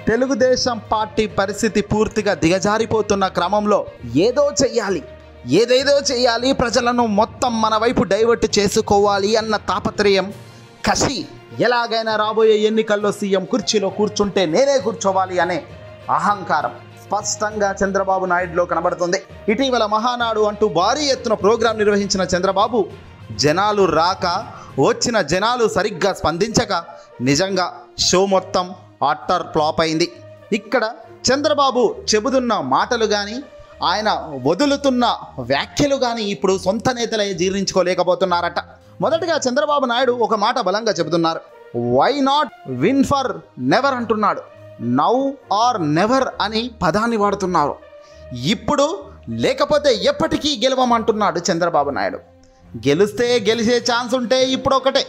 Telugu Desam party పరిస్థితి పూర్తిగా దిగజారిపోతున్న క్రమంలో ఏదో చెయ్యాలి ఏదేదో చేయాలి ప్రజలను మొత్తం మన వైపు డైవర్ట్ చేసుకోవాలి అన్న తాపత్రయం కసి ఎలాగైనా రాబోయే ఎన్నికల్లో సీఎం కుర్చీలో కూర్చుంటే నేనే కూర్చోవాలి అనే అహంకారం స్పష్టంగా చంద్రబాబు నాయుడులో కనబడుతుంది ఇటీవల మహానాడు అంటూ భారీ ఎత్తున ప్రోగ్రాం నిర్వహించిన చంద్రబాబు జనాలు రాక వచ్చిన జనాలు సరిగ్గా స్పందించక నిజంగా షో మొత్తం అట్టర్ ఫ్లాప్ అయింది ఇక్కడ చంద్రబాబు చెబుతున్న మాటలు కానీ ఆయన వదులుతున్న వ్యాఖ్యలు కానీ ఇప్పుడు సొంత నేతలే జీర్ణించుకోలేకపోతున్నారట మొదటగా చంద్రబాబు నాయుడు ఒక మాట బలంగా చెబుతున్నారు why not win for never అంటున్నాడు నౌ ఆర్ నెవర్ అని పదాన్ని వాడుతున్నారు ఇప్పుడు లేకపోతే ఎప్పటికీ గెలవమంటున్నాడు చంద్రబాబు నాయుడు గెలిస్తే గెలిచే ఛాన్స్ ఉంటే ఇప్పుడు ఒకటే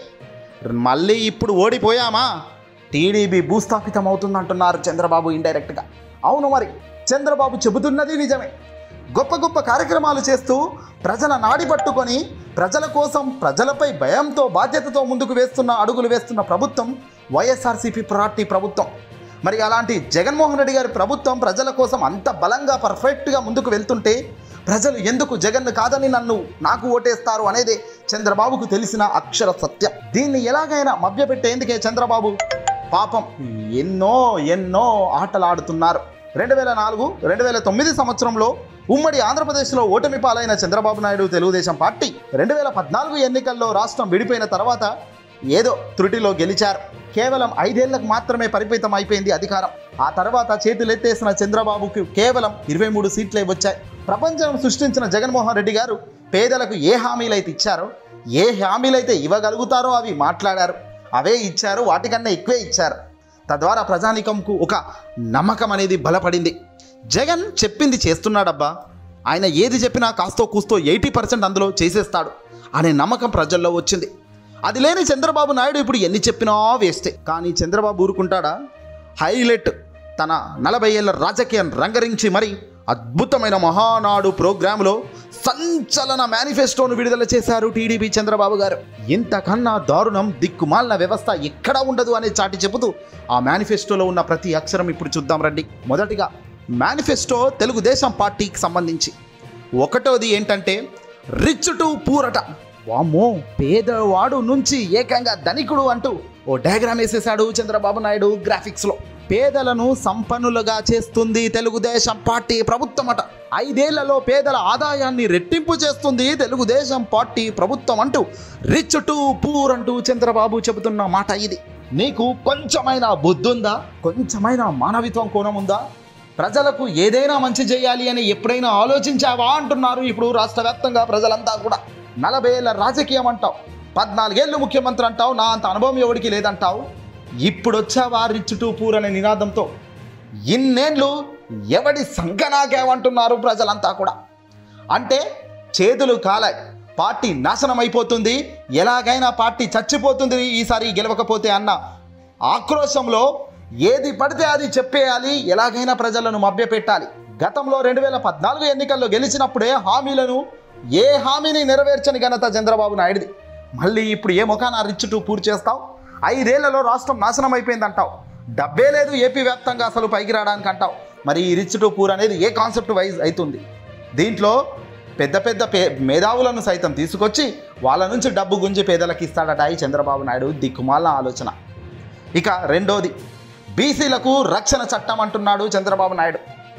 మళ్ళీ ఇప్పుడు ఓడిపోయామా టీడీపీ భూస్థాపితం అవుతుందంటున్నారు చంద్రబాబు ఇండైరెక్ట్గా అవును మరి చంద్రబాబు చెబుతున్నది నిజమే గొప్ప గొప్ప కార్యక్రమాలు చేస్తూ ప్రజల నాడి పట్టుకొని ప్రజల కోసం ప్రజలపై భయంతో బాధ్యతతో ముందుకు వేస్తున్న అడుగులు వేస్తున్న ప్రభుత్వం వైఎస్ఆర్సీపీ పార్టీ ప్రభుత్వం మరి అలాంటి జగన్మోహన్ రెడ్డి గారి ప్రభుత్వం ప్రజల కోసం అంత బలంగా పర్ఫెక్ట్గా ముందుకు వెళ్తుంటే ప్రజలు ఎందుకు జగన్ కాదని నన్ను నాకు ఓటేస్తారు అనేది చంద్రబాబుకు తెలిసిన అక్షర సత్యం దీన్ని ఎలాగైనా మభ్యపెట్టేందుకే చంద్రబాబు పాపం ఎన్నో ఎన్నో ఆటలు ఆడుతున్నారు రెండు వేల నాలుగు రెండు వేల తొమ్మిది సంవత్సరంలో ఉమ్మడి ఆంధ్రప్రదేశ్లో ఓటమి పాలైన చంద్రబాబు నాయుడు తెలుగుదేశం పార్టీ రెండు వేల పద్నాలుగు ఎన్నికల్లో రాష్ట్రం విడిపోయిన తర్వాత ఏదో త్రుటిలో గెలిచారు కేవలం ఐదేళ్లకు మాత్రమే పరిమితం అయిపోయింది అధికారం ఆ తర్వాత చేతులెత్తేసిన చంద్రబాబుకు కేవలం ఇరవై మూడు సీట్లే వచ్చాయి ప్రపంచం సృష్టించిన జగన్మోహన్ రెడ్డి గారు పేదలకు ఏ హామీలైతే ఇచ్చారో ఏ హామీలైతే ఇవ్వగలుగుతారో అవి మాట్లాడారు అవే ఇచ్చారు వాటికన్నా ఎక్కువే ఇచ్చారు తద్వారా ప్రజానికంకు ఒక నమ్మకం అనేది బలపడింది జగన్ చెప్పింది చేస్తున్నాడబ్బా ఆయన ఏది చెప్పినా కాస్తో కూస్తో ఎయిటీ పర్సెంట్ అందులో చేసేస్తాడు అనే నమ్మకం ప్రజల్లో వచ్చింది అది లేని చంద్రబాబు నాయుడు ఇప్పుడు ఎన్ని చెప్పినా వేస్తే కానీ చంద్రబాబు ఊరుకుంటాడా హైలైట్ తన నలభై ఏళ్ళ రాజకీయం రంగరించి మరి అద్భుతమైన మహానాడు ప్రోగ్రాంలో సంచలన మేనిఫెస్టోను విడుదల చేశారు టీడీపీ చంద్రబాబు గారు ఇంతకన్నా దారుణం దిక్కుమాలిన వ్యవస్థ ఎక్కడా ఉండదు అనే చాటి చెబుతూ ఆ మేనిఫెస్టోలో ఉన్న ప్రతి అక్షరం ఇప్పుడు చూద్దాం రండి మొదటిగా మేనిఫెస్టో తెలుగుదేశం పార్టీకి సంబంధించి ఒకటోది ఏంటంటే రిచ్ టు పూరట వామ్మో పేదవాడు నుంచి ఏకంగా ధనికుడు అంటూ ఓ డయాగ్రామ్ వేసేశాడు చంద్రబాబు నాయుడు గ్రాఫిక్స్లో పేదలను సంపన్నులుగా చేస్తుంది తెలుగుదేశం పార్టీ ప్రభుత్వం అట ఐదేళ్లలో పేదల ఆదాయాన్ని రెట్టింపు చేస్తుంది తెలుగుదేశం పార్టీ ప్రభుత్వం అంటూ రిచ్ టు పూర్ అంటూ చంద్రబాబు చెబుతున్న మాట ఇది నీకు కొంచెమైనా బుద్ధుందా కొంచెమైనా మానవిత్వం కోణం ఉందా ప్రజలకు ఏదైనా మంచి చేయాలి అని ఎప్పుడైనా ఆలోచించావా అంటున్నారు ఇప్పుడు రాష్ట్ర వ్యాప్తంగా ప్రజలంతా కూడా నలభై ఏళ్ళ రాజకీయం అంటావు పద్నాలుగేళ్ళు ముఖ్యమంత్రి అంటావు నా అంత అనుభవం ఎవడికి లేదంటావు ఇప్పుడు వచ్చావా రిచ్ టు పూర్ అనే నినాదంతో ఇన్నేళ్ళు ఎవడి సంకనాకేమంటున్నారు ప్రజలంతా కూడా అంటే చేతులు కాలాయి పార్టీ నాశనం అయిపోతుంది ఎలాగైనా పార్టీ చచ్చిపోతుంది ఈసారి గెలవకపోతే అన్న ఆక్రోశంలో ఏది పడితే అది చెప్పేయాలి ఎలాగైనా ప్రజలను మభ్యపెట్టాలి గతంలో రెండు వేల పద్నాలుగు ఎన్నికల్లో గెలిచినప్పుడే హామీలను ఏ హామీని నెరవేర్చని ఘనత చంద్రబాబు నాయుడుది మళ్ళీ ఇప్పుడు ఏ ముఖాన రిచ్చుటూ పూర్తి చేస్తావు ఐదేళ్లలో రాష్ట్రం నాశనం అయిపోయింది అంటావు డబ్బే లేదు ఏపీ వ్యాప్తంగా అసలు పైకి రావడానికి అంటావు మరి ఈ రిచ్ టు పూర్ అనేది ఏ కాన్సెప్ట్ వైజ్ అవుతుంది దీంట్లో పెద్ద పెద్ద పే మేధావులను సైతం తీసుకొచ్చి వాళ్ళ నుంచి డబ్బు గుంజి పేదలకు ఇస్తాడట ఈ చంద్రబాబు నాయుడు దిక్కుమాల ఆలోచన ఇక రెండోది బీసీలకు రక్షణ చట్టం అంటున్నాడు చంద్రబాబు నాయుడు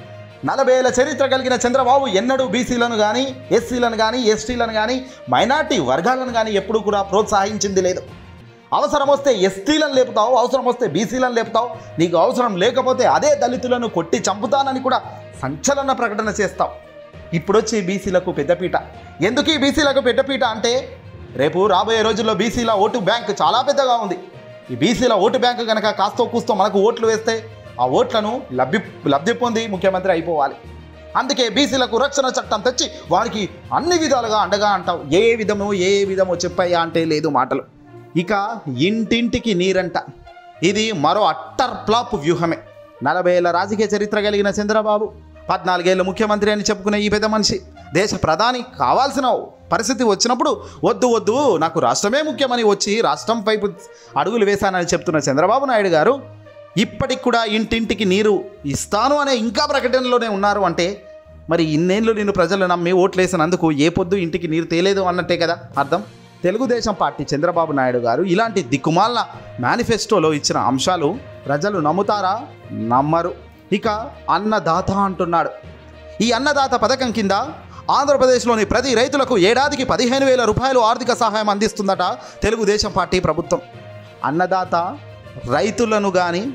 నలభై ఏళ్ళ చరిత్ర కలిగిన చంద్రబాబు ఎన్నడూ బీసీలను కానీ ఎస్సీలను కానీ ఎస్టీలను కానీ మైనార్టీ వర్గాలను కానీ ఎప్పుడూ కూడా ప్రోత్సహించింది లేదు అవసరం వస్తే ఎస్టీలను లేపుతావు అవసరం వస్తే బీసీలను లేపుతావు నీకు అవసరం లేకపోతే అదే దళితులను కొట్టి చంపుతానని కూడా సంచలన ప్రకటన చేస్తావు ఇప్పుడొచ్చి బీసీలకు పెద్దపీట ఎందుకు ఈ బీసీలకు పెద్దపీట అంటే రేపు రాబోయే రోజుల్లో బీసీల ఓటు బ్యాంక్ చాలా పెద్దగా ఉంది ఈ బీసీల ఓటు బ్యాంక్ కనుక కాస్తో కూస్తో మనకు ఓట్లు వేస్తే ఆ ఓట్లను లబ్ధి లబ్ధి పొంది ముఖ్యమంత్రి అయిపోవాలి అందుకే బీసీలకు రక్షణ చట్టం తెచ్చి వారికి అన్ని విధాలుగా అండగా అంటావు ఏ ఏ విధమో ఏ ఏ విధమో చెప్పయ్యా అంటే లేదు మాటలు ఇక ఇంటింటికి నీరంట ఇది మరో అట్టర్ ఫ్లాప్ వ్యూహమే నలభై ఏళ్ళ రాజకీయ చరిత్ర కలిగిన చంద్రబాబు పద్నాలుగేళ్ళు ముఖ్యమంత్రి అని చెప్పుకునే ఈ పెద్ద మనిషి దేశ ప్రధాని కావాల్సిన పరిస్థితి వచ్చినప్పుడు వద్దు వద్దు నాకు రాష్ట్రమే ముఖ్యమని వచ్చి రాష్ట్రం వైపు అడుగులు వేశానని చెప్తున్న చంద్రబాబు నాయుడు గారు ఇప్పటికి కూడా ఇంటింటికి నీరు ఇస్తాను అనే ఇంకా ప్రకటనలోనే ఉన్నారు అంటే మరి ఇన్నేళ్ళు నేను ప్రజలు నమ్మి ఓట్లేసినందుకు ఏ పొద్దు ఇంటికి నీరు తేలేదు అన్నట్టే కదా అర్థం తెలుగుదేశం పార్టీ చంద్రబాబు నాయుడు గారు ఇలాంటి దిక్కుమాల మేనిఫెస్టోలో ఇచ్చిన అంశాలు ప్రజలు నమ్ముతారా నమ్మరు ఇక అన్నదాత అంటున్నాడు ఈ అన్నదాత పథకం కింద ఆంధ్రప్రదేశ్లోని ప్రతి రైతులకు ఏడాదికి పదిహేను వేల రూపాయలు ఆర్థిక సహాయం అందిస్తుందట తెలుగుదేశం పార్టీ ప్రభుత్వం అన్నదాత రైతులను కానీ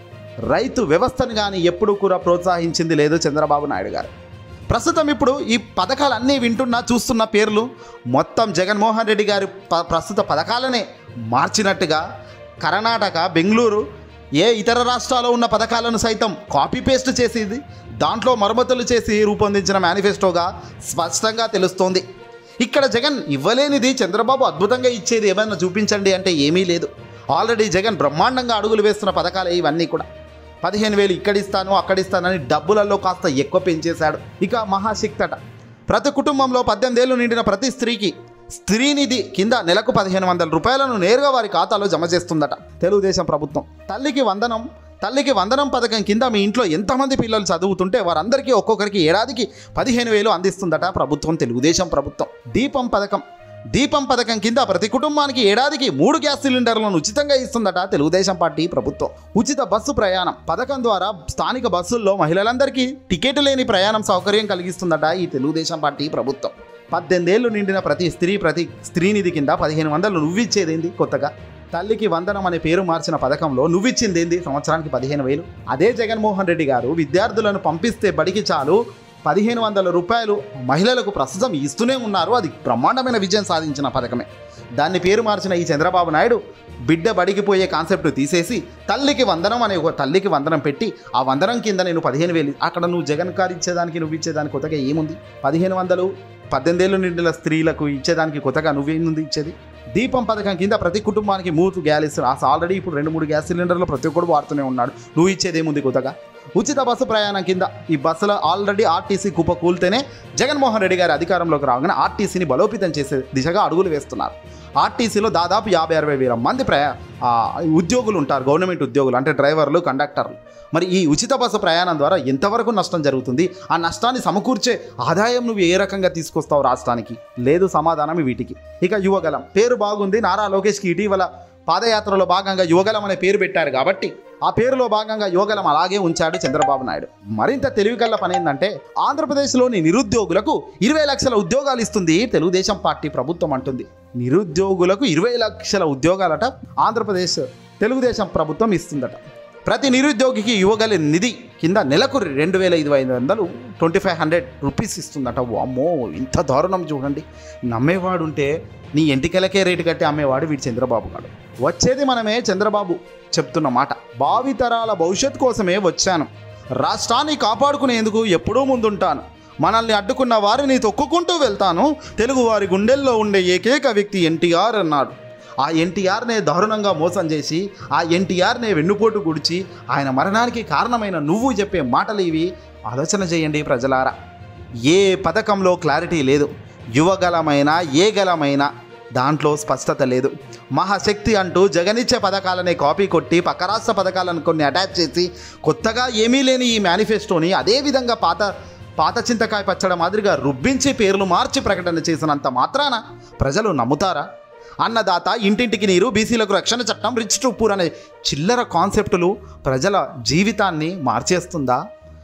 రైతు వ్యవస్థను కానీ ఎప్పుడూ కూడా ప్రోత్సహించింది లేదు చంద్రబాబు నాయుడు గారు ప్రస్తుతం ఇప్పుడు ఈ పథకాలన్నీ వింటున్నా చూస్తున్న పేర్లు మొత్తం జగన్మోహన్ రెడ్డి గారి ప- ప్రస్తుత పథకాలనే మార్చినట్టుగా కర్ణాటక బెంగళూరు ఏ ఇతర రాష్ట్రాల్లో ఉన్న పథకాలను సైతం కాపీ పేస్ట్ చేసేది దాంట్లో మరమ్మతులు చేసి రూపొందించిన మేనిఫెస్టోగా స్పష్టంగా తెలుస్తోంది ఇక్కడ జగన్ ఇవ్వలేనిది చంద్రబాబు అద్భుతంగా ఇచ్చేది ఏమైనా చూపించండి అంటే ఏమీ లేదు ఆల్రెడీ జగన్ బ్రహ్మాండంగా అడుగులు వేస్తున్న పథకాలే ఇవన్నీ కూడా పదిహేను వేలు ఇక్కడిస్తాను అక్కడిస్తానని డబ్బులలో కాస్త ఎక్కువ పెంచేశాడు ఇక మహాశక్తట ప్రతి కుటుంబంలో పద్దెనిమిది ఏళ్ళు నిండిన ప్రతి స్త్రీకి స్త్రీనిధి కింద నెలకు పదిహేను వందల రూపాయలను నేరుగా వారి ఖాతాలో జమ చేస్తుందట తెలుగుదేశం ప్రభుత్వం తల్లికి వందనం తల్లికి వందనం పథకం కింద మీ ఇంట్లో ఎంతమంది పిల్లలు చదువుతుంటే వారందరికీ ఒక్కొక్కరికి ఏడాదికి పదిహేను వేలు అందిస్తుందట ప్రభుత్వం తెలుగుదేశం ప్రభుత్వం దీపం పథకం దీపం పథకం కింద ప్రతి కుటుంబానికి ఏడాదికి మూడు గ్యాస్ సిలిండర్లను ఉచితంగా ఇస్తుందట తెలుగుదేశం పార్టీ ప్రభుత్వం ఉచిత బస్సు ప్రయాణం పథకం ద్వారా స్థానిక బస్సుల్లో మహిళలందరికీ టికెట్ లేని ప్రయాణం సౌకర్యం కలిగిస్తుందట ఈ తెలుగుదేశం పార్టీ ప్రభుత్వం పద్దెనిమిది ఏళ్ళు నిండిన ప్రతి స్త్రీ ప్రతి స్త్రీనిధి కింద పదిహేను వందలు నువ్విచ్చేదేంది కొత్తగా తల్లికి వందనం అనే పేరు మార్చిన పథకంలో నువ్విచ్చిందేంది సంవత్సరానికి పదిహేను వేలు అదే జగన్మోహన్ రెడ్డి గారు విద్యార్థులను పంపిస్తే బడికి చాలు పదిహేను వందల రూపాయలు మహిళలకు ప్రస్తుతం ఇస్తూనే ఉన్నారు అది బ్రహ్మాండమైన విజయం సాధించిన పథకమే దాన్ని పేరు మార్చిన ఈ చంద్రబాబు నాయుడు బిడ్డ బడికి పోయే కాన్సెప్ట్ తీసేసి తల్లికి వందనం అనే ఒక తల్లికి వందనం పెట్టి ఆ వందనం కింద నేను పదిహేను వేలు అక్కడ నువ్వు జగన్ కారు ఇచ్చేదానికి నువ్వు ఇచ్చేదానికి కొత్తగా ఏముంది పదిహేను వందలు పద్దెనిమిది ఏళ్ళు నిండిన స్త్రీలకు ఇచ్చేదానికి కొత్తగా నువ్వేముంది ఇచ్చేది దీపం పథకం కింద ప్రతి కుటుంబానికి మూడు గ్యాస్ అసలు ఆల్రెడీ ఇప్పుడు రెండు మూడు గ్యాస్ సిలిండర్లు ప్రతి ఒక్కడు వాడుతూనే ఉన్నాడు నువ్వు ఇచ్చేదేముంది కొత్తగా ఉచిత బస్సు ప్రయాణం కింద ఈ బస్సులో ఆల్రెడీ ఆర్టీసీ కుప్ప కూలితేనే జగన్మోహన్ రెడ్డి గారి అధికారంలోకి రాగానే ఆర్టీసీని బలోపేతం చేసే దిశగా అడుగులు వేస్తున్నారు ఆర్టీసీలో దాదాపు యాభై అరవై వేల మంది ప్రయా ఆ, ఉద్యోగులు ఉంటారు గవర్నమెంట్ ఉద్యోగులు అంటే డ్రైవర్లు కండక్టర్లు మరి ఈ ఉచిత బస్సు ప్రయాణం ద్వారా ఎంతవరకు నష్టం జరుగుతుంది ఆ నష్టాన్ని సమకూర్చే ఆదాయం నువ్వు ఏ రకంగా తీసుకొస్తావు రాష్ట్రానికి లేదు సమాధానం వీటికి ఇక యువగలం పేరు బాగుంది నారా లోకేష్కి ఇటీవల పాదయాత్రలో భాగంగా యువగలం అనే పేరు పెట్టారు కాబట్టి ఆ పేరులో భాగంగా యువగలం అలాగే ఉంచాడు చంద్రబాబు నాయుడు మరింత తెలివికల్ల పని ఏంటంటే ఆంధ్రప్రదేశ్లోని నిరుద్యోగులకు ఇరవై లక్షల ఉద్యోగాలు ఇస్తుంది తెలుగుదేశం పార్టీ ప్రభుత్వం అంటుంది నిరుద్యోగులకు ఇరవై లక్షల ఉద్యోగాలట ఆంధ్రప్రదేశ్ తెలుగుదేశం ప్రభుత్వం ఇస్తుందట ప్రతి నిరుద్యోగికి యువగల నిధి కింద నెలకు రెండు వేల ఐదు ఐదు వందలు ట్వంటీ ఫైవ్ హండ్రెడ్ రూపీస్ ఇస్తుందట అమ్మో ఇంత దారుణం చూడండి నమ్మేవాడు ఉంటే నీ ఎంటికలకే రేటు కట్టి అమ్మేవాడు వీడు చంద్రబాబు గారు వచ్చేది మనమే చంద్రబాబు చెప్తున్న మాట భావితరాల భవిష్యత్ కోసమే వచ్చాను రాష్ట్రాన్ని కాపాడుకునేందుకు ఎప్పుడూ ముందుంటాను మనల్ని అడ్డుకున్న వారిని తొక్కుకుంటూ వెళ్తాను తెలుగు వారి గుండెల్లో ఉండే ఏకైక వ్యక్తి ఎన్టీఆర్ అన్నాడు ఆ ఎన్టీఆర్నే దారుణంగా మోసం చేసి ఆ ఎన్టీఆర్నే వెన్నుపోటు గుడిచి ఆయన మరణానికి కారణమైన నువ్వు చెప్పే మాటలు ఇవి ఆలోచన చేయండి ప్రజలారా ఏ పథకంలో క్లారిటీ లేదు యువగలమైన ఏ గలమైన దాంట్లో స్పష్టత లేదు మహాశక్తి అంటూ జగనిచ్చే పథకాలనే కాపీ కొట్టి పక్క రాష్ట్ర పథకాలను కొన్ని అటాచ్ చేసి కొత్తగా ఏమీ లేని ఈ మేనిఫెస్టోని అదేవిధంగా పాత పాత చింతకాయ పచ్చడి మాదిరిగా రుబ్బించి పేర్లు మార్చి ప్రకటన చేసినంత మాత్రాన ప్రజలు నమ్ముతారా అన్నదాత ఇంటింటికి నీరు బీసీలకు రక్షణ చట్టం రిచ్ టు పూర్ అనే చిల్లర కాన్సెప్టులు ప్రజల జీవితాన్ని మార్చేస్తుందా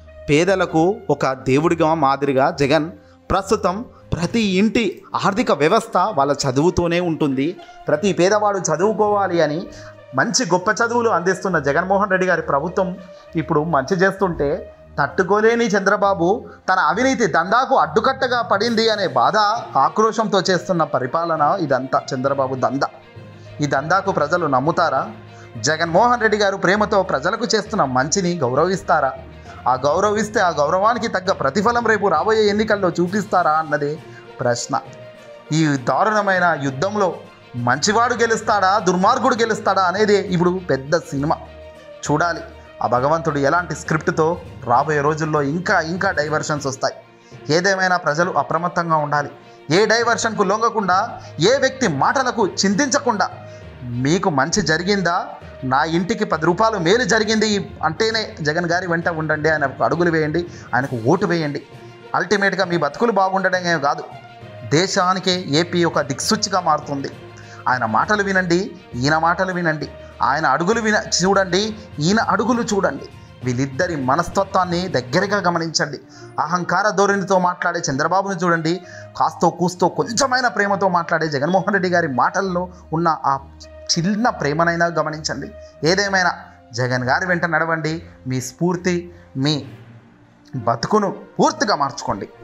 పేదలకు ఒక దేవుడిగా మాదిరిగా జగన్ ప్రస్తుతం ప్రతి ఇంటి ఆర్థిక వ్యవస్థ వాళ్ళ చదువుతూనే ఉంటుంది ప్రతి పేదవాడు చదువుకోవాలి అని మంచి గొప్ప చదువులు అందిస్తున్న జగన్మోహన్ రెడ్డి గారి ప్రభుత్వం ఇప్పుడు మంచి చేస్తుంటే తట్టుకోలేని చంద్రబాబు తన అవినీతి దందాకు అడ్డుకట్టగా పడింది అనే బాధ ఆక్రోశంతో చేస్తున్న పరిపాలన ఇదంతా చంద్రబాబు దందా ఈ దందాకు ప్రజలు నమ్ముతారా జగన్మోహన్ రెడ్డి గారు ప్రేమతో ప్రజలకు చేస్తున్న మంచిని గౌరవిస్తారా ఆ గౌరవిస్తే ఆ గౌరవానికి తగ్గ ప్రతిఫలం రేపు రాబోయే ఎన్నికల్లో చూపిస్తారా అన్నదే ప్రశ్న ఈ దారుణమైన యుద్ధంలో మంచివాడు గెలుస్తాడా దుర్మార్గుడు గెలుస్తాడా అనేది ఇప్పుడు పెద్ద సినిమా చూడాలి ఆ భగవంతుడు ఎలాంటి స్క్రిప్ట్తో రాబోయే రోజుల్లో ఇంకా ఇంకా డైవర్షన్స్ వస్తాయి ఏదేమైనా ప్రజలు అప్రమత్తంగా ఉండాలి ఏ డైవర్షన్కు లొంగకుండా ఏ వ్యక్తి మాటలకు చింతించకుండా మీకు మంచి జరిగిందా నా ఇంటికి పది రూపాయలు మేలు జరిగింది అంటేనే జగన్ గారి వెంట ఉండండి ఆయనకు అడుగులు వేయండి ఆయనకు ఓటు వేయండి అల్టిమేట్గా మీ బతుకులు బాగుండడమే కాదు దేశానికే ఏపీ ఒక దిక్సూచిగా మారుతుంది ఆయన మాటలు వినండి ఈయన మాటలు వినండి ఆయన అడుగులు విన చూడండి ఈయన అడుగులు చూడండి వీళ్ళిద్దరి మనస్తత్వాన్ని దగ్గరగా గమనించండి అహంకార ధోరణితో మాట్లాడే చంద్రబాబును చూడండి కాస్తో కూస్తో కొంచెమైన ప్రేమతో మాట్లాడే జగన్మోహన్ రెడ్డి గారి మాటల్లో ఉన్న ఆ చిన్న ప్రేమనైనా గమనించండి ఏదేమైనా జగన్ గారి వెంట నడవండి మీ స్ఫూర్తి మీ బతుకును పూర్తిగా మార్చుకోండి